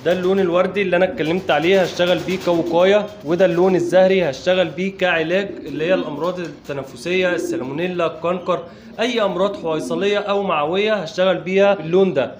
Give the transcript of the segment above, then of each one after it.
ده اللون الوردي اللي انا اتكلمت عليه هشتغل بيه كوقايه وده اللون الزهري هشتغل بيه كعلاج اللي هي الامراض التنفسيه السالمونيلا الكنكر اي امراض حويصليه او معويه هشتغل بيها باللون ده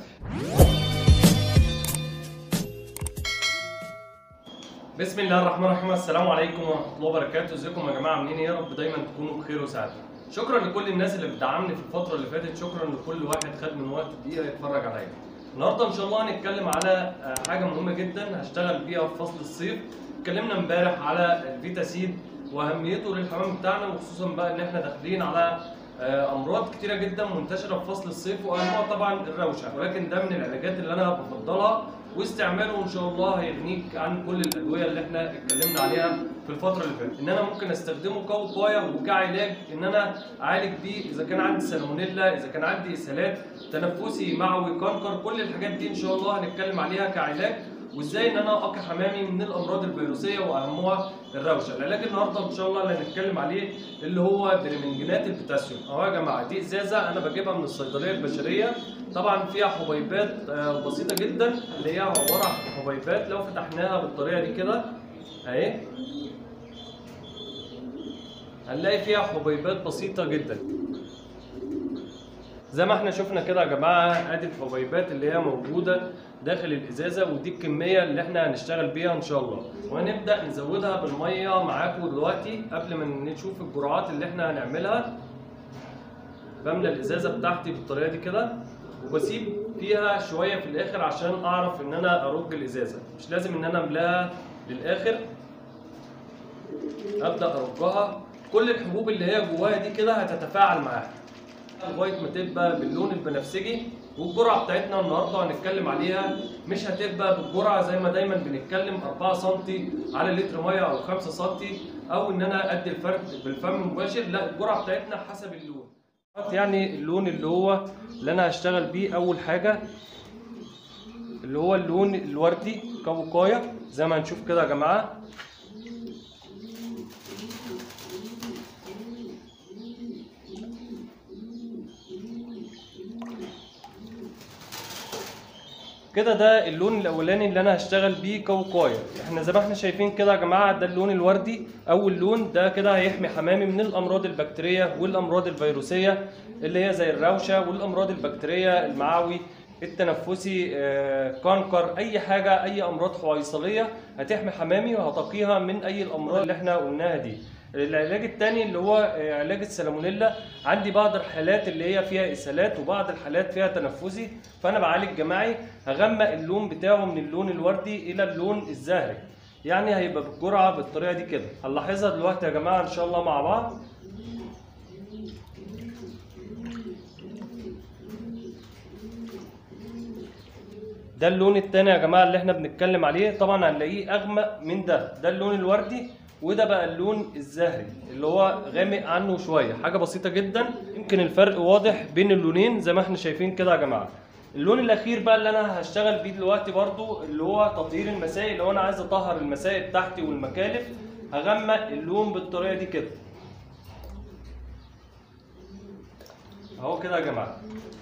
بسم الله الرحمن الرحيم السلام عليكم ورحمه الله وبركاته ازيكم يا جماعه عاملين ايه يا رب دايما تكونوا بخير وسعاده شكرا لكل الناس اللي بتدعمني في الفتره اللي فاتت شكرا لكل واحد خد من وقت دقيقه يتفرج عليا النهارده ان شاء الله هنتكلم على آه، حاجه مهمه جدا هشتغل بيها في فصل الصيف اتكلمنا امبارح على الفيتا سيد واهميته للحمام بتاعنا وخصوصا بقى ان احنا داخلين على آه، امراض كتيره جدا منتشره في فصل الصيف واهمها طبعا الروشه ولكن ده من العلاجات اللي انا بفضلها واستعماله ان شاء الله هيغنيك عن كل الادويه اللي احنا اتكلمنا عليها في الفتره اللي فاتت ان انا ممكن استخدمه كوقايه وكعلاج ان انا اعالج بيه اذا كان عندي سالمونيلا اذا كان عندي اسهالات تنفسي معوي كانكر كل الحاجات دي ان شاء الله هنتكلم عليها كعلاج وازاي ان انا اقي حمامي من الامراض الفيروسيه واهمها الروشه العلاج النهارده ان شاء الله اللي هنتكلم عليه اللي هو بريمنجنات البوتاسيوم اهو يا جماعه دي ازازه انا بجيبها من الصيدليه البشريه طبعا فيها حبيبات آه، بسيطه جدا اللي هي عباره عن حبيبات لو فتحناها بالطريقه دي كده اهي هنلاقي فيها حبيبات بسيطه جدا زي ما احنا شفنا كده يا جماعه ادي الحبيبات اللي هي موجوده داخل الازازه ودي الكميه اللي احنا هنشتغل بيها ان شاء الله وهنبدا نزودها بالميه معاكم دلوقتي قبل ما نشوف الجرعات اللي احنا هنعملها بملى الازازه بتاعتي بالطريقه دي كده وبسيب فيها شويه في الاخر عشان اعرف ان انا ارج الازازه مش لازم ان انا املاها للاخر ابدا ارجها كل الحبوب اللي هي جواها دي كده هتتفاعل معاها لغايه ما تبقى باللون البنفسجي والجرعه بتاعتنا النهارده هنتكلم عليها مش هتبقى بالجرعه زي ما دايما بنتكلم 4 سم على لتر ميه او 5 سم او ان انا ادي الفرد بالفم مباشر لا الجرعه بتاعتنا حسب اللون يعني اللون اللي هو اللي انا هشتغل بيه اول حاجه اللي هو اللون الوردي كوقايه زي ما هنشوف كده يا جماعه كده ده اللون الاولاني اللي انا هشتغل بيه كوقايه احنا زي ما احنا شايفين كده يا جماعه ده اللون الوردي اول لون ده كده هيحمي حمامي من الامراض البكتيريه والامراض الفيروسيه اللي هي زي الروشه والامراض البكتيريه المعاوي التنفسي آه، كانكر اي حاجه اي امراض حويصليه هتحمي حمامي وهتقيها من اي الامراض اللي احنا قلناها دي العلاج الثاني اللي هو آه، علاج السالمونيلا عندي بعض الحالات اللي هي فيها اسهالات وبعض الحالات فيها تنفسي فانا بعالج جماعي هغمق اللون بتاعه من اللون الوردي الى اللون الزهري يعني هيبقى بالجرعه بالطريقه دي كده هنلاحظها دلوقتي يا جماعه ان شاء الله مع بعض ده اللون التاني يا جماعه اللي احنا بنتكلم عليه طبعا هنلاقيه اغمق من ده ده اللون الوردي وده بقى اللون الزهري اللي هو غامق عنه شويه حاجه بسيطه جدا يمكن الفرق واضح بين اللونين زي ما احنا شايفين كده يا جماعه اللون الاخير بقى اللي انا هشتغل بيه دلوقتي برضو اللي هو تطهير المسائل لو انا عايز اطهر المسائل بتاعتي والمكالف هغمق اللون بالطريقه دي كده اهو كده يا جماعه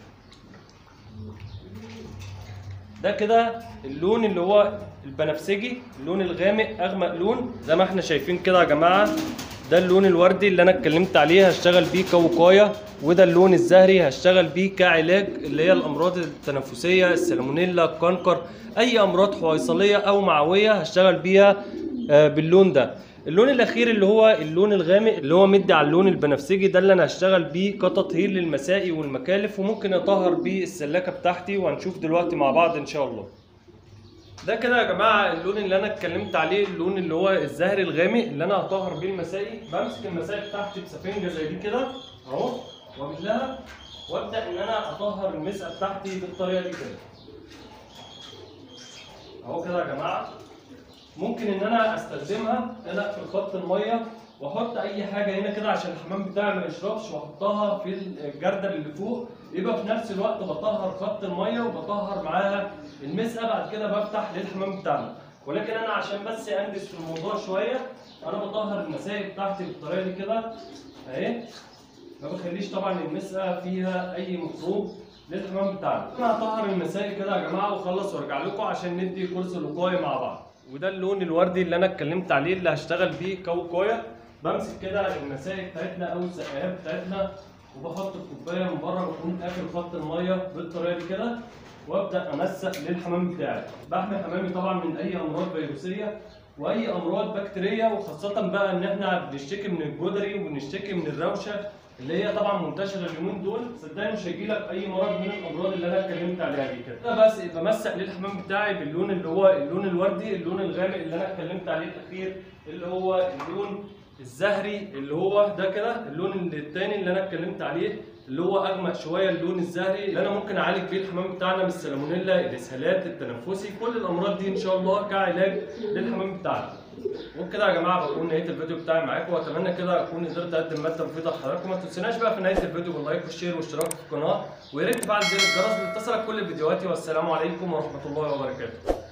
ده كده اللون اللي هو البنفسجي اللون الغامق اغمق لون زي ما احنا شايفين كده يا جماعه ده اللون الوردي اللي انا اتكلمت عليه هشتغل بيه كوقايه وده اللون الزهري هشتغل بيه كعلاج اللي هي الامراض التنفسيه السالمونيلا الكانكر اي امراض حويصليه او معويه هشتغل بيها آه، باللون ده اللون الاخير اللي هو اللون الغامق اللي هو مدي على اللون البنفسجي ده اللي انا هشتغل بيه كتطهير للمسائي والمكالف وممكن اطهر بيه السلاكه بتاعتي وهنشوف دلوقتي مع بعض ان شاء الله ده كده يا جماعه اللون اللي انا اتكلمت عليه اللون اللي هو الزهري الغامق اللي انا هطهر بيه المسائي بمسك المسائي بتاعتي بسفنجه زي دي كده اهو واملاها وابدا ان انا اطهر المسقه بتاعتي بالطريقه دي كده اهو كده يا جماعه ممكن ان انا استخدمها هنا في خط الميه واحط اي حاجه هنا كده عشان الحمام بتاعي ما يشربش واحطها في الجردل اللي فوق يبقى في نفس الوقت بطهر خط الميه وبطهر معاها المسقه بعد كده بفتح للحمام بتاعنا ولكن انا عشان بس انجز في الموضوع شويه انا بطهر المسائل بتاعتي بالطريقه دي كده اهي ما بخليش طبعا المسقه فيها اي ميكروب للحمام بتاعنا انا هطهر المسائل كده يا جماعه واخلص وارجع لكم عشان ندي كورس الوقايه مع بعض وده اللون الوردي اللي انا اتكلمت عليه اللي هشتغل بيه كوقايه بمسك كده المسائل بتاعتنا او السقايات بتاعتنا وبحط الكوبايه من بره بكون قافل خط الميه بالطريقه دي كده وابدا امسك للحمام بتاعي بحمي حمامي طبعا من اي امراض فيروسيه واي امراض بكتيريه وخاصه بقى ان احنا بنشتكي من الجدري وبنشتكي من الروشه اللي هي طبعا منتشره اليومين دول صدقني مش هيجي لك اي مرض من الامراض اللي انا اتكلمت عليها دي كده انا بس بمسك للحمام بتاعي باللون اللي هو اللون الوردي اللون الغامق اللي انا اتكلمت عليه الاخير اللي هو اللون الزهري اللي هو ده كده اللون الثاني اللي انا اتكلمت عليه اللي هو اغمق شويه اللون الزهري اللي انا ممكن اعالج بيه الحمام بتاعنا من السالمونيلا الاسهالات التنفسي كل الامراض دي ان شاء الله كعلاج للحمام بتاعنا وبكده يا جماعه بكون نهايه الفيديو بتاعي معاكم واتمنى كده اكون قدرت اقدم ماده مفيده لحضراتكم ما تنسوناش بقى في نهايه الفيديو باللايك والشير والاشتراك في القناه ويا ريت تفعل زر الجرس لتصلك كل فيديوهاتي والسلام عليكم ورحمه الله وبركاته